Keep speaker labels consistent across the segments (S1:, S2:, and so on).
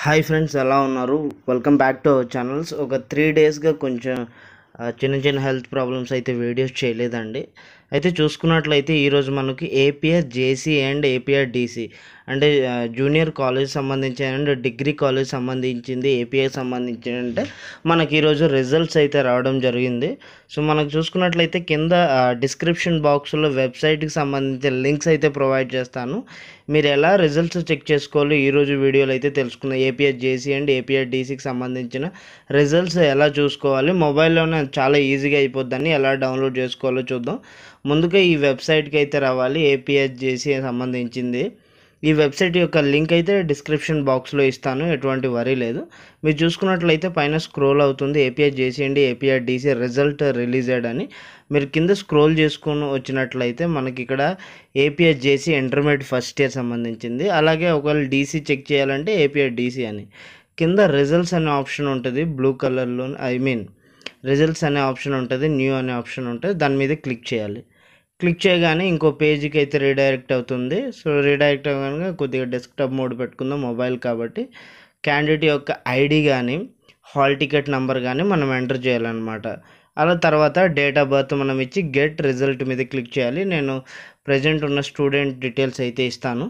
S1: hi friends ఎలా ఉన్నారు welcome back to our channels ఒక త్రీ డేస్గా కొంచెం ఆ, చిన్న చిన్న హెల్త్ ప్రాబ్లమ్స్ అయితే వీడియోస్ చేయలేదండి అయితే చూసుకున్నట్లయితే ఈరోజు మనకి APR JC and APR DC అంటే ఆ, జూనియర్ కాలేజ్ సంబంధించి అండ్ డిగ్రీ కాలేజ్ సంబంధించింది ఏపీఐ సంబంధించి అంటే మనకి ఈరోజు రిజల్ట్స్ అయితే రావడం జరిగింది సో మనకు చూసుకున్నట్లయితే కింద డిస్క్రిప్షన్ బాక్స్లో వెబ్సైట్కి సంబంధించిన లింక్స్ అయితే ప్రొవైడ్ చేస్తాను మీరు ఎలా రిజల్ట్స్ చెక్ చేసుకోవాలో ఈరోజు వీడియోలో అయితే తెలుసుకుందాం ఏపీఆర్ జేసీ అండ్ ఏపీఆర్ డీసీకి సంబంధించిన రిజల్ట్స్ ఎలా చూసుకోవాలి మొబైల్లోనే చాలా ఈజీగా అయిపోద్దని ఎలా డౌన్లోడ్ చేసుకోవాలో చూద్దాం ముందుగా ఈ వెబ్సైట్కి అయితే రావాలి ఏపీఆర్ జేసీ సంబంధించింది ఈ వెబ్సైట్ యొక్క లింక్ అయితే డిస్క్రిప్షన్ బాక్స్లో ఇస్తాను ఎటువంటి వరీ లేదు మీరు చూసుకున్నట్లయితే పైన స్క్రోల్ అవుతుంది ఏపీఆర్ జేసీ అండి ఏపీఆర్ డీసీ రిజల్ట్ రిలీజెడ్ అని మీరు కింద స్క్రోల్ చేసుకొని వచ్చినట్లయితే మనకి ఇక్కడ APR JC intermediate first year సంబంధించింది అలాగే ఒకవేళ డీసీ చెక్ చేయాలంటే ఏపీఆర్ డీసీ అని కింద రిజల్ట్స్ అనే ఆప్షన్ ఉంటుంది బ్లూ కలర్లో ఐ మీన్ రిజల్ట్స్ అనే ఆప్షన్ ఉంటుంది న్యూ అనే ఆప్షన్ ఉంటుంది దాని మీద క్లిక్ చేయాలి క్లిక్ చేయగానే ఇంకో పేజీకి అయితే రీడైరెక్ట్ అవుతుంది సో రీడైరెక్ట్ అవ్వగానే కొద్దిగా డెస్క్టాప్ మోడ్ పెట్టుకుందాం మొబైల్ కాబట్టి క్యాండిడేట్ యొక్క ఐడి కానీ హాల్ టికెట్ నెంబర్ కానీ మనం ఎంటర్ చేయాలన్నమాట అలా తర్వాత డేట్ ఆఫ్ బర్త్ మనం ఇచ్చి గెట్ రిజల్ట్ మీద క్లిక్ చేయాలి నేను ప్రజెంట్ ఉన్న స్టూడెంట్ డీటెయిల్స్ అయితే ఇస్తాను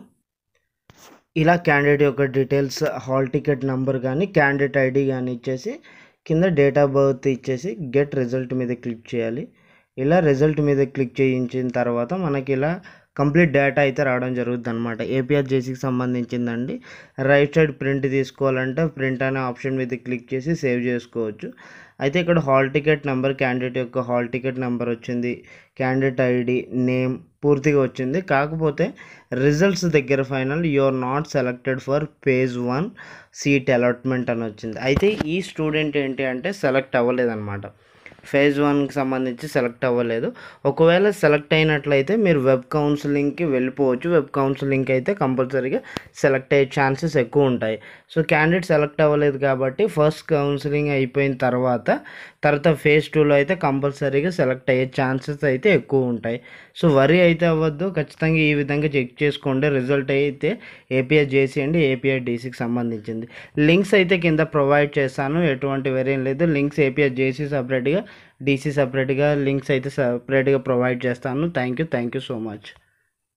S1: ఇలా క్యాండిడేట్ యొక్క డీటెయిల్స్ హాల్ టికెట్ నెంబర్ కానీ క్యాండిడేట్ ఐడి కానీ ఇచ్చేసి కింద డేట్ ఆఫ్ బర్త్ ఇచ్చేసి గెట్ రిజల్ట్ మీద క్లిక్ చేయాలి ఇలా రిజల్ట్ మీద క్లిక్ చేయించిన తర్వాత మనకి ఇలా కంప్లీట్ డేటా అయితే రావడం జరుగుతుంది అనమాట ఏపీఆర్ జేసీకి సంబంధించిందండి రైట్ సైడ్ ప్రింట్ తీసుకోవాలంటే ప్రింట్ అనే ఆప్షన్ మీద క్లిక్ చేసి సేవ్ చేసుకోవచ్చు అయితే ఇక్కడ హాల్ టికెట్ నెంబర్ క్యాండిడేట్ యొక్క హాల్ టికెట్ నెంబర్ వచ్చింది క్యాండిడేట్ ఐడి నేమ్ పూర్తిగా వచ్చింది కాకపోతే రిజల్ట్స్ దగ్గర final you are not selected for page one seat allotment అని వచ్చింది అయితే ఈ స్టూడెంట్ ఏంటి అంటే సెలెక్ట్ అవ్వలేదన్నమాట ఫేజ్ వన్కి సంబంధించి సెలెక్ట్ అవ్వలేదు ఒకవేళ సెలెక్ట్ అయినట్లయితే మీరు వెబ్ కౌన్సిలింగ్కి వెళ్ళిపోవచ్చు వెబ్ కౌన్సిలింగ్కి అయితే కంపల్సరీగా సెలెక్ట్ అయ్యే ఛాన్సెస్ ఎక్కువ ఉంటాయి సో క్యాండిడేట్ సెలెక్ట్ అవ్వలేదు కాబట్టి ఫస్ట్ కౌన్సిలింగ్ అయిపోయిన తర్వాత తర్వాత ఫేజ్ టూలో అయితే కంపల్సరీగా సెలెక్ట్ అయ్యే ఛాన్సెస్ అయితే ఎక్కువ ఉంటాయి సో వరి అయితే అవ్వద్దు ఖచ్చితంగా ఈ విధంగా చెక్ చేసుకోండి రిజల్ట్ అయితే ఏపీఆర్ జేసీ అండి ఏపీఆర్ డీసీకి సంబంధించింది లింక్స్ అయితే కింద ప్రొవైడ్ చేస్తాను ఎటువంటి వేరేం లేదు లింక్స్ ఏపీఆర్ జేసీ సపరేట్గా డీసీ సపరేట్గా లింక్స్ అయితే సపరేట్గా ప్రొవైడ్ చేస్తాను thank you thank you so much